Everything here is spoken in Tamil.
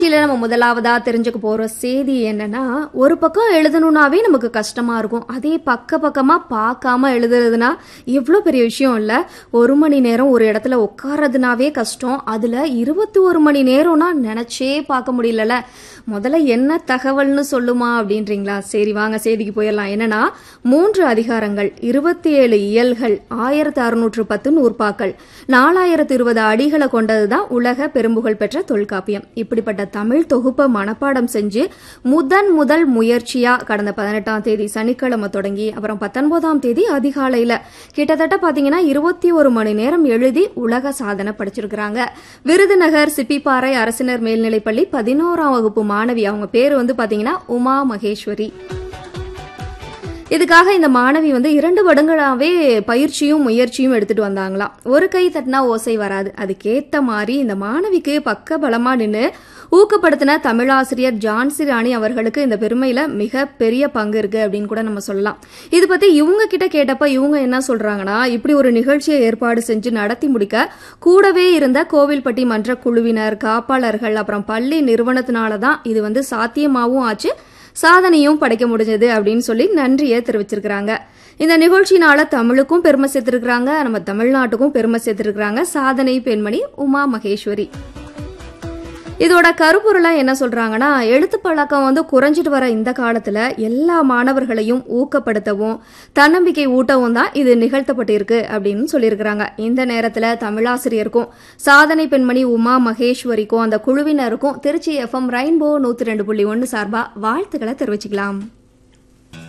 இதுல நம்ம முதலாவதா தெரிஞ்சுக்க போற செய்தி என்னன்னா ஒரு பக்கம் எழுதணும்னாவே நமக்கு கஷ்டமா இருக்கும் அதே பக்க பக்கமா பார்க்காம எழுதுறதுனா எவ்வளோ பெரிய விஷயம் இல்ல ஒரு மணி நேரம் ஒரு இடத்துல உட்கார்றதுனாவே கஷ்டம் அதுல இருபத்தி ஒரு மணி நேரம்னா நினைச்சே பார்க்க முடியலல முதல்ல என்ன தகவல்னு சொல்லுமா அப்படின்றீங்களா சரி வாங்க செய்திக்கு போயிடலாம் என்னன்னா மூன்று அதிகாரங்கள் இருபத்தி ஏழு இயல்கள் ஆயிரத்து அறுநூற்று பத்து நூற்பாக்கள் நாலாயிரத்து இருபது அடிகளை கொண்டதுதான் உலக பெரும்புகழ் பெற்ற தொல்காப்பியம் இப்படிப்பட்ட தமிழ் தொகுப்பை மனப்பாடம் செஞ்சு முதன் முதல் முயற்சியா கடந்த பதினெட்டாம் தேதி சனிக்கிழமை தொடங்கி அப்புறம் பத்தொன்பதாம் தேதி அதிகாலையில கிட்டத்தட்ட பாத்தீங்கன்னா இருபத்தி ஒரு மணி நேரம் எழுதி உலக சாதனை படிச்சிருக்கிறாங்க விருதுநகர் சிப்பிப்பாறை அரசினர் மேல்நிலைப்பள்ளி பதினோராம் வகுப்பு மாணவி அவங்க பேரு வந்து பாத்தீங்கன்னா உமா மகேஸ்வரி இதுக்காக இந்த மாணவி வந்து இரண்டு வருடங்களாவே பயிற்சியும் முயற்சியும் எடுத்துட்டு வந்தாங்களாம் ஒரு கை தட்டினா ஓசை வராது அதுக்கேத்த மாதிரி இந்த மாணவிக்கு பக்க பலமா நின்று ஊக்கப்படுத்தின தமிழாசிரியர் ஜான்சி ராணி அவர்களுக்கு இந்த பெருமையில மிக பெரிய பங்கு இருக்கு அப்படின்னு கூட நம்ம சொல்லலாம் இது பத்தி இவங்க கிட்ட கேட்டப்ப இவங்க என்ன சொல்றாங்கன்னா இப்படி ஒரு நிகழ்ச்சியை ஏற்பாடு செஞ்சு நடத்தி முடிக்க கூடவே இருந்த கோவில்பட்டி மன்ற குழுவினர் காப்பாளர்கள் அப்புறம் பள்ளி நிறுவனத்தினால தான் இது வந்து சாத்தியமாவும் ஆச்சு சாதனையும் படைக்க முடிஞ்சது அப்படின்னு சொல்லி நன்றியை தெரிவிச்சிருக்கிறாங்க இந்த நிகழ்ச்சினால தமிழுக்கும் பெருமை சேர்த்திருக்கிறாங்க நம்ம தமிழ்நாட்டுக்கும் பெருமை சேர்த்திருக்கிறாங்க சாதனை பெண்மணி உமா மகேஸ்வரி இதோட கருப்பொருளா என்ன சொல்றாங்கன்னா எழுத்து பழக்கம் வந்து குறைஞ்சிட்டு வர இந்த காலத்துல எல்லா மாணவர்களையும் ஊக்கப்படுத்தவும் தன்னம்பிக்கை ஊட்டவும் தான் இது நிகழ்த்தப்பட்டிருக்கு அப்படின்னு சொல்லியிருக்கிறாங்க இந்த நேரத்துல தமிழாசிரியருக்கும் சாதனை பெண்மணி உமா மகேஸ்வரிக்கும் அந்த குழுவினருக்கும் திருச்சி எஃப்எம் ரெயின்போ நூத்தி ரெண்டு புள்ளி ஒன்று சார்பா வாழ்த்துக்களை தெரிவிச்சுக்கலாம்